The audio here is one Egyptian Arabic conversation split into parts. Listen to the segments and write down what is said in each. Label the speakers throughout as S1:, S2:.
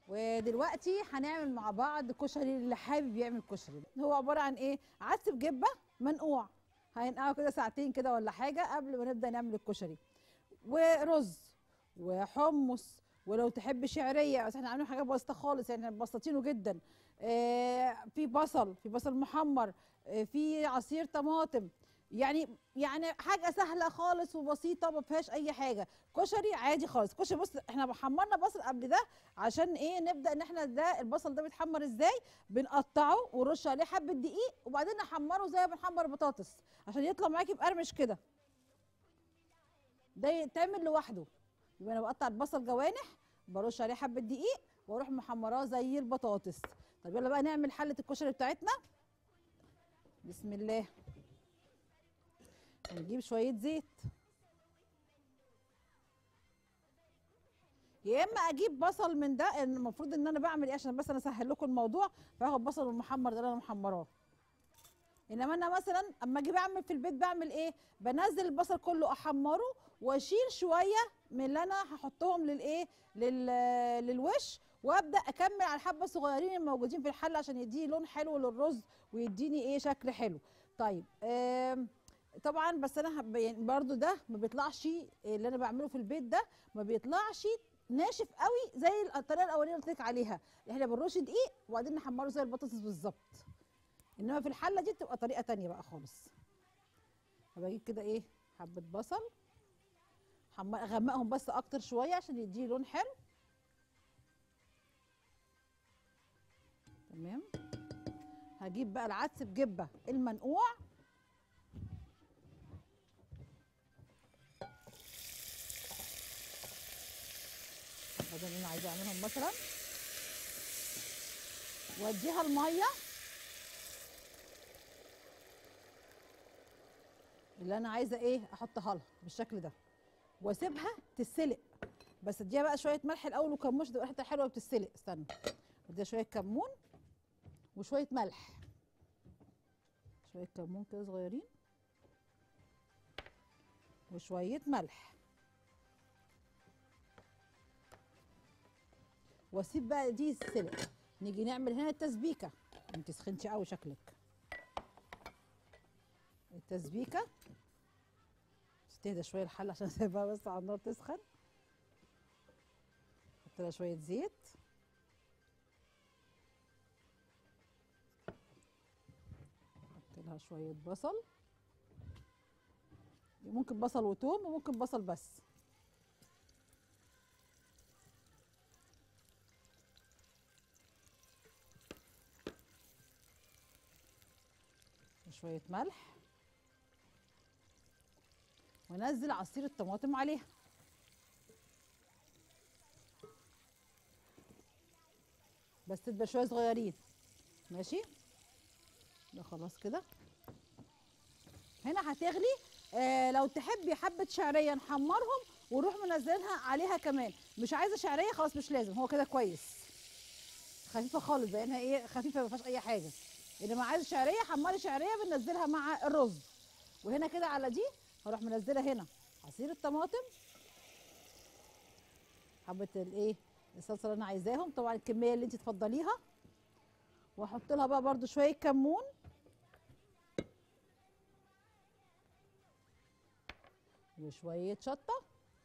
S1: ودلوقتي هنعمل مع بعض كشري اللي حابب يعمل كشري هو عباره عن ايه عدس بجبه منقوع هينقعه كده ساعتين كده ولا حاجه قبل ما نبدا نعمل الكشري ورز وحمص ولو تحب شعريه بس احنا عاملين حاجه بسيطه خالص يعني مبسطينه جدا آه في بصل في بصل محمر آه في عصير طماطم يعني يعني حاجه سهله خالص وبسيطه ما فيهاش اي حاجه كشري عادي خالص كشري بص احنا حمرنا بصل قبل ده عشان ايه نبدا ان احنا ده البصل ده بيتحمر ازاي بنقطعه ونرش عليه حبه دقيق وبعدين نحمره زي ما بنحمر البطاطس عشان يطلع معاكي مقرمش كده ده يتعمل لوحده يبقى انا بقطع البصل جوانح برش عليه حبه دقيق واروح محمراه زي البطاطس طب يلا بقى نعمل حله الكشري بتاعتنا بسم الله هنجيب شويه زيت يا اما اجيب بصل من ده المفروض ان انا بعمل ايه عشان بس انا اسهل لكم الموضوع فاخد بصل المحمر ده اللي انا محمراه انما انا مثلا اما اجي بعمل في البيت بعمل ايه بنزل البصل كله احمره واشيل شويه من اللي انا هحطهم للايه لل... للوش وابدا اكمل على الحبه الصغيرين الموجودين في الحله عشان يديني لون حلو للرز ويديني ايه شكل حلو طيب آم طبعا بس انا هب- يعني برضو ده ما بيطلعش اللي انا بعمله في البيت ده ما بيطلعش ناشف قوي زي الطريقه الاولانيه اللي قلت لك عليها احنا بنرش دقيق وبعدين نحمره زي البطاطس بالظبط انما في الحله دي بتبقى طريقه تانية بقى خالص هبجيب كده ايه حبه بصل حم- اغمقهم بس اكتر شويه عشان يديه لون حلو تمام هجيب بقى العدس بجبه المنقوع بدل اللي انا عايزه اعملهم مثلا واديها الميه اللي انا عايزه ايه احطها لها بالشكل ده واسيبها تتسلق بس اديها بقى شويه ملح الاول وكمون عشان تبقى ريحتها حلوه وبتتسلق استنى اديها شويه كمون وشويه ملح شويه كمون كده صغيرين وشويه ملح واسيب بقى دي تتسلق نيجي نعمل هنا التسبيكه انت سخنتي قوي شكلك التسبيكه بس تهدى شويه الحله عشان اسيبها بس على النار تسخن احط لها شويه زيت احط لها شويه بصل ممكن بصل وتوم وممكن بصل بس وشويه ملح وانزل عصير الطماطم عليها بس تبقى شويه صغيرين ماشي ده خلاص كده هنا هتغلي آه لو تحبي حبه شعريه نحمرهم ونروح منزلينها عليها كمان مش عايزه شعريه خلاص مش لازم هو كده كويس خفيفه خالص بقينها ايه خفيفه ما فيهاش اي حاجه انما عايزه شعريه حمري شعريه بننزلها مع الرز وهنا كده على دي هروح منزله هنا عصير الطماطم حبه الايه الصلصه اللي انا عايزاهم طبعا الكميه اللي انت تفضليها واحط لها بقى برده شويه كمون وشويه شطه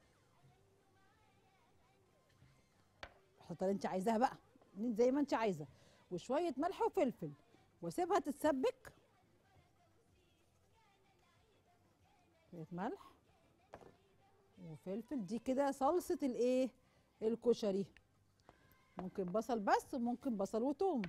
S1: حطها اللي انت عايزاها بقى زي ما انت عايزه وشويه ملح وفلفل واسيبها تتسبك شويه ملح وفلفل دي كده صلصه الايه الكشري ممكن بصل بس وممكن بصل وتوم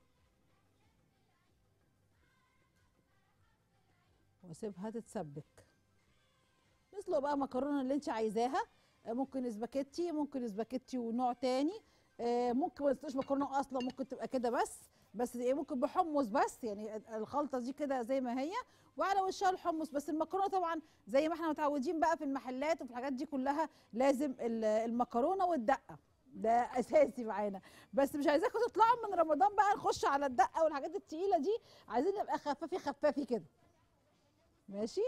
S1: واسيبها تتسبك نسلق بقى مكرونه اللي انت عايزاها آه، ممكن سباكيتي ممكن سباكيتي ونوع تاني آه، ممكن ما تسلقش مكرونه اصلا ممكن تبقى كده بس بس ايه ممكن بحمص بس يعني الخلطه دي كده زي ما هي وعلى وشها الحمص بس المكرونه طبعا زي ما احنا متعودين بقى في المحلات وفي الحاجات دي كلها لازم ال- المكرونه والدقه ده اساسي معانا بس مش عايزاكم تطلعوا من رمضان بقى نخش على الدقه والحاجات التقيله دي عايزين نبقى خفافي خفافي كده ماشي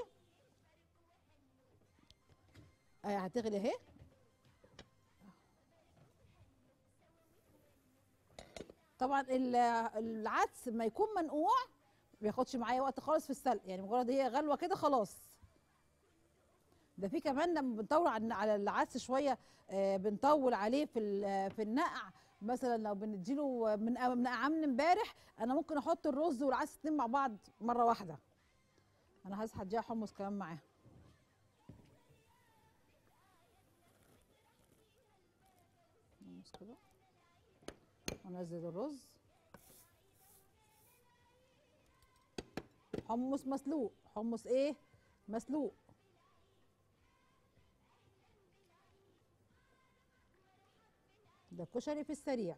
S1: آه هتغلي اهي طبعا ال- العدس ما يكون منقوع ما بياخدش معايا وقت خالص في السلق يعني مجرد هي غلوه كده خلاص ده في كمان لما بنطول عن- على العدس شويه آه، بنطول عليه في ال- في النقع مثلا لو بنديله من منقعاه من امبارح انا ممكن احط الرز والعدس اتنين مع بعض مره واحده انا عايز هديها حمص كمان معاه حمص كده وانزل الرز حمص مسلوق حمص ايه مسلوق ده كشري في السريع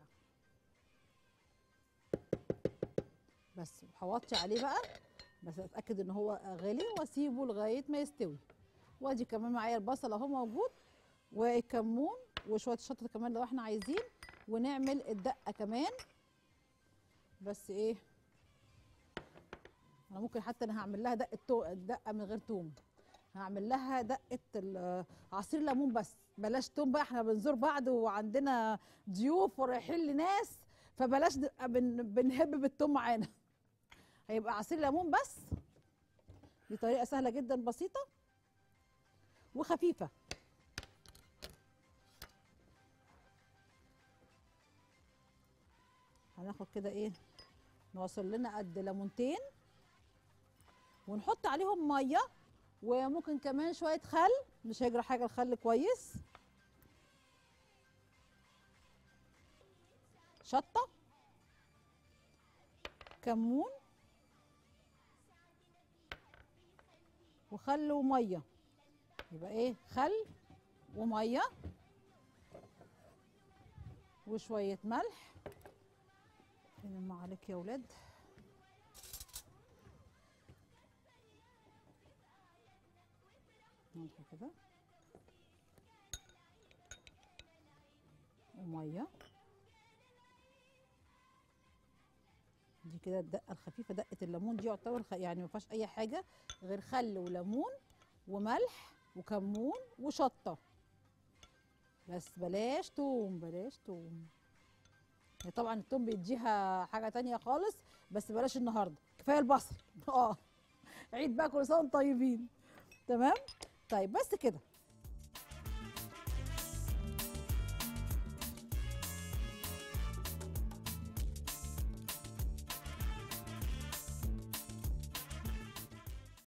S1: بس هوطي عليه بقى بس اتاكد ان هو غلي واسيبه لغايه ما يستوي وادي كمان معايا البصل اهو موجود والكمون وشويه شطه كمان لو احنا عايزين ونعمل الدقه كمان بس ايه انا ممكن حتى انا هعمل لها دقه تو... دقه من غير توم هعمل لها دقه ال- عصير ليمون بس بلاش توم بقى احنا بنزور بعض وعندنا ضيوف ورايحين لناس فبلاش نبقى بن... بنهب بالتوم معانا هيبقى عصير ليمون بس دي طريقه سهله جدا بسيطه وخفيفه هناخد كده ايه نوصل لنا قد ليمونتين ونحط عليهم ميه وممكن كمان شويه خل مش هيجرى حاجه الخل كويس شطه كمون وخل وميه يبقى ايه خل وميه وشويه ملح فين المعالق يا ولاد ملح كده وميه دي كده الدقه الخفيفه دقه الليمون دي يعتبر خ- يعني ما فيهاش اي حاجه غير خل وليمون وملح وكمون وشطه بس بلاش توم بلاش توم هي طبعا التوم بيديها حاجه تانية خالص بس بلاش النهارده كفايه البصل اه عيد بقى كل سنه وانتم طيبين تمام طيب بس كده